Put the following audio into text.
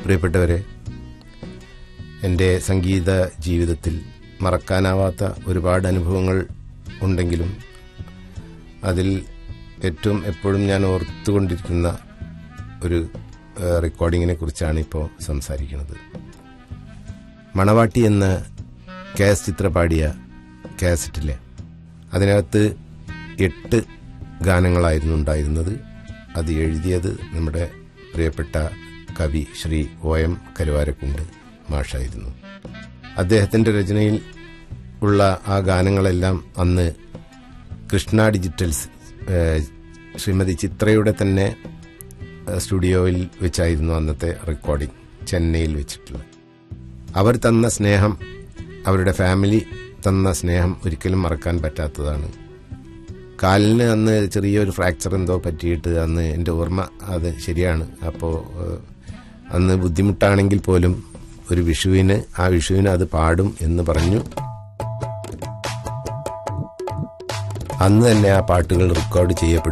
പ്രിയപ്പെട്ടവരെ എൻ്റെ സംഗീത ജീവിതത്തിൽ മറക്കാനാവാത്ത ഒരുപാട് അനുഭവങ്ങൾ ഉണ്ടെങ്കിലും അതിൽ ഏറ്റവും എപ്പോഴും ഞാൻ ഓർത്തുകൊണ്ടിരിക്കുന്ന ഒരു ഏഹ്, റെക്കോർഡിങ്ങിനെ കുറിച്ചാണ് ഇപ്പോൾ സംസാരിക്കുന്നത് മണവാട്ടി എന്ന കാസ് ചിത്ര പാടിയ കാസറ്റിലെ അതിനകത്ത് എട്ട് ഗാനങ്ങളായിരുന്നു ഉണ്ടായിരുന്നത് അത് എഴുതിയത് നമ്മുടെ പ്രിയപ്പെട്ട കവി ശ്രീ ഒ എം കരുവാരക്കുണ്ട് മാഷായിരുന്നു അദ്ദേഹത്തിൻ്റെ രചനയിൽ ഉള്ള ആ ഗാനങ്ങളെല്ലാം അന്ന് കൃഷ്ണ ഡിജിറ്റൽസ് ഏഹ്, ശ്രീമതി ചിത്രയുടെ തന്നെ ഏഹ്, സ്റ്റുഡിയോയിൽ വെച്ചായിരുന്നു അന്നത്തെ റെക്കോർഡിംഗ് ചെന്നൈയിൽ വെച്ചിട്ടുള്ളത് അവർ തന്ന സ്നേഹം അവരുടെ ഫാമിലി തന്ന സ്നേഹം ഒരിക്കലും മറക്കാൻ പറ്റാത്തതാണ് കാലിന് അന്ന് ചെറിയൊരു ഫ്രാക്ചർ എന്തോ പറ്റിയിട്ട് അന്ന് എൻ്റെ ഓർമ്മ അത് ശരിയാണ് അപ്പോൾ അന്ന് ബുദ്ധിമുട്ടാണെങ്കിൽ പോലും ഒരു വിഷുവിന് ആ വിഷുവിന് അത് പാടും എന്ന് പറഞ്ഞു അന്ന് തന്നെ ആ പാട്ടുകൾ റെക്കോർഡ് ചെയ്യപ്പെട്ടു